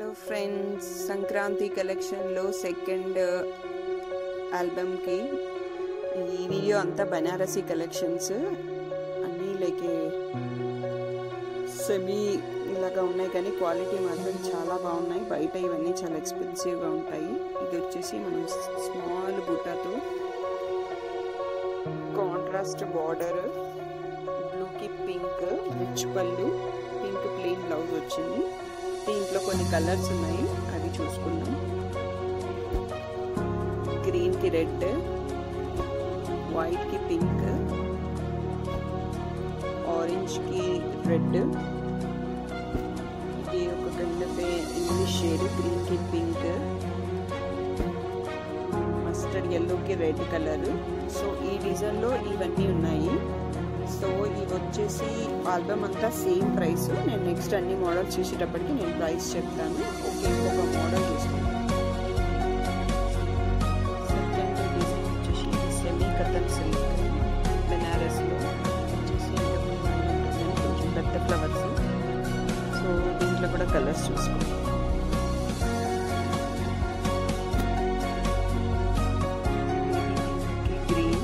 hello friends Sankranti కలెక్షన్లో second ఆల్బమ్కి ఈ video అంతా బనారసి కలెక్షన్స్ అన్నీ లైక్ సెమీ ఇలాగా ఉన్నాయి కానీ క్వాలిటీ మాత్రం చాలా బాగున్నాయి బయట ఇవన్నీ చాలా ఎక్స్పెన్సివ్గా ఉంటాయి ఇది వచ్చేసి మనం స్మాల్ బుట్టాతో కాంట్రాస్ట్ బార్డర్ బ్లూకి pink rich pallu pink plain blouse వచ్చింది దీంట్లో కొన్ని కలర్స్ ఉన్నాయి అవి చూసుకుందాం గ్రీన్కి రెడ్ వైట్కి పింక్ ఆరెంజ్కి రెడ్ ఇది ఒక కైండ్ ఆఫ్ ఇంగ్లీష్ షేడ్ గ్రీన్కి పింక్ మస్టర్డ్ ఎల్లోకి రెడ్ కలర్ సో ఈ డిజైన్లో ఇవన్నీ ఉన్నాయి సో ఇవి వచ్చేసి ఆల్బమ్ అంతా సేమ్ ప్రైస్ నేను నెక్స్ట్ అన్ని మోడల్స్ చూసేటప్పటికి నేను ప్రైస్ చెప్తాను ఓకే ఇంకొక మోడల్ చూసుకుంటాను సెకండ్ డిజైన్ వచ్చేసి సెమీ కథన్ సిల్క్ బెనారస్లో వచ్చేసి కొంచెం పెద్ద ఫ్లవర్స్ సో దీంట్లో కూడా కలర్స్ చూసుకుంటాం గ్రీన్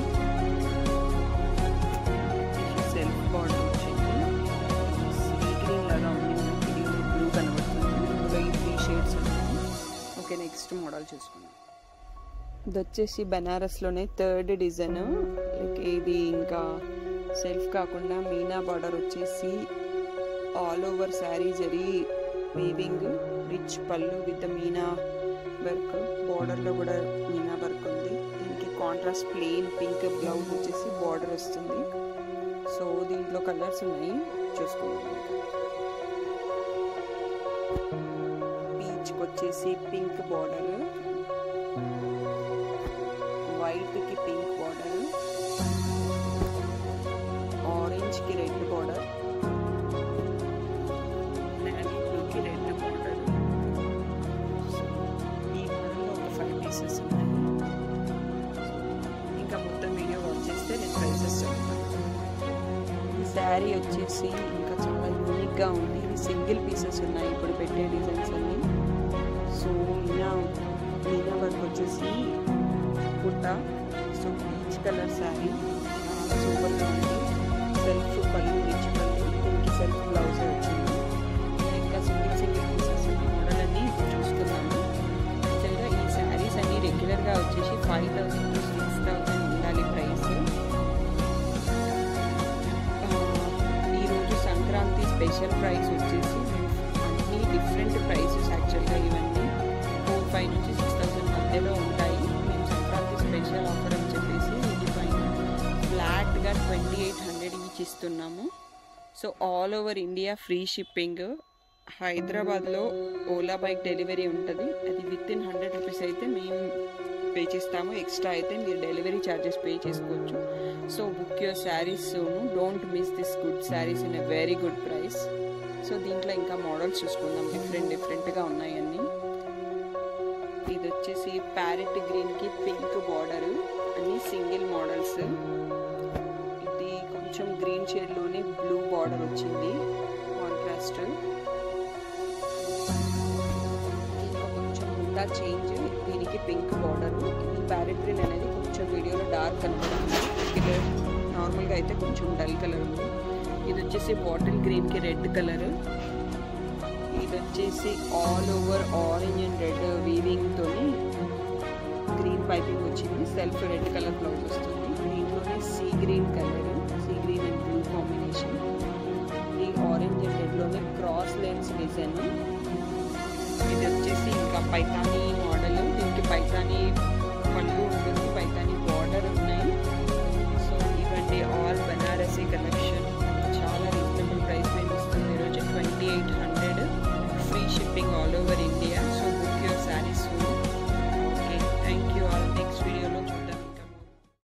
సెల్ఫ్ బార్డర్ వచ్చింది సీ గ్రీన్ లాగా ఉంది మనకి వీడియోలో బ్లూ కనబడుతుంది ఇందులో ఈ త్రీ షేడ్స్ ఉన్నాయి ఓకే నెక్స్ట్ మోడల్ చూసుకుందాం ఇది వచ్చేసి బనారస్లోనే థర్డ్ డిజైన్ లైక్ ఇది ఇంకా సెల్ఫ్ కాకుండా మీనా బార్డర్ వచ్చేసి all over sari zari weaving rich pallu with meena work బార్డర్లో కూడా మీనా వర్క్ ఉంది దీనికి కాంట్రాస్ట్ ప్లెయిన్ పింక్ బ్లౌజ్ వచ్చేసి బార్డర్ వస్తుంది సో దీంట్లో కలర్స్ ఉన్నాయి చూసుకుందాం పీచ్కి వచ్చేసి పింక్ బార్డర్ వైట్కి పింక్ బార్డర్ ఆరెంజ్కి రెడ్ బార్డర్ నేవీ బ్లూకి రెడ్ బార్డర్ ఈ మోడల్లో ఒక ఫైవ్ పీసెస్ ఉన్నాయి ఇంకా మొత్తం వీడియో వాచ్ చేస్తే నేను ప్రైసెస్ చెప్తాను ఈ శారీ వచ్చేసి ఇంకా చాలా యూనిక్గా ఉంది ఇది సింగిల్ పీసెస్ ఉన్నాయి ఇప్పుడు పెట్టే డిజైన్స్ అన్ని సో మీనా మీనా వర్క్ వచ్చేసి కుట్ట సో పీచ్ కలర్ శారీ చాలా సూపర్గా ఉంది సెల్ఫ్ పళ్ళు రిచ్ పళ్ళు దీనికి సెల్ఫ్ బ్లౌజ్ వచ్చింది ఇంకా సింగిల్ సింగిల్ పీసెస్ మోడల్ అన్ని చూసుకున్నాము యాక్చువల్గా ఈ శారీస్ అన్ని రెగ్యులర్గా వచ్చేసి five thousand to six thousand ఉండాలి ప్రైస్ ఈరోజు సంక్రాంతి స్పెషల్ ప్రైస్ వచ్చేసి అన్ని డిఫరెంట్ ప్రైసెస్ యాక్చువల్గా ఇవన్నీ ఫోర్ ఫైవ్ నుంచి సిక్స్ థౌసండ్ మధ్యలో ఉంటాయి మేము సంక్రాంతి స్పెషల్ ఆఫర్ అని చెప్పేసి వీటిపైన ఫ్లాట్గా ట్వంటీ ఎయిట్ హండ్రెడ్ ఈచ్ ఇస్తున్నాము so all over India free shipping హైదరాబాద్లో ఓలా బైక్ డెలివరీ ఉంటుంది అది విత్ ఇన్ హండ్రెడ్ రూపీస్ అయితే మేము పే చేస్తాము ఎక్స్ట్రా అయితే మీరు డెలివరీ ఛార్జెస్ పే చేసుకోవచ్చు so book your saris don't miss this good saris in a very good price so దీంట్లో ఇంకా మోడల్స్ చూసుకుందాం డిఫరెంట్ డిఫరెంట్గా ఉన్నాయి అన్ని ఇది వచ్చేసి ప్యారెట్ గ్రీన్కి పింక్ బార్డర్ అన్ని సింగిల్ మోడల్స్ ఇది కొంచెం గ్రీన్ షేడ్లోనే బ్లూ బార్డర్ వచ్చింది కాంట్రాస్ట్ ఇంకా కొంచెం ముద్దా చేంజ్ దీనికి పింక్ బార్డర్ ఈ ప్యారెట్ గ్రీన్ అనేది కొంచెం వీడియోలో డార్క్ కనపడుతుంది రెగ్యులర్ నార్మల్గా అయితే కొంచెం డల్ కలర్ ఉంది ఇది వచ్చేసి బాటిల్ గ్రీన్కి రెడ్ కలర్ ఇది వచ్చేసి all over orange and red వీవింగ్తో గ్రీన్ పైపింగ్ వచ్చింది సెల్ఫ్ రెడ్ కలర్ బ్లౌజ్ వస్తుంది దీంట్లోనే sea green colour sea green and blue combination ఈ ఆరెంజ్ అండ్ రెడ్లోనే క్రాస్ లెన్స్ డిజైన్ ఇది వచ్చేసి ఇంకా పైతానీ మోడల్ దీనికి పైతానీ పళ్ళు ఉంటుంది పైతానీ బార్డర్ ఉన్నాయి సో ఇవన్నీ ఆల్ బనారసీ కలెక్షన్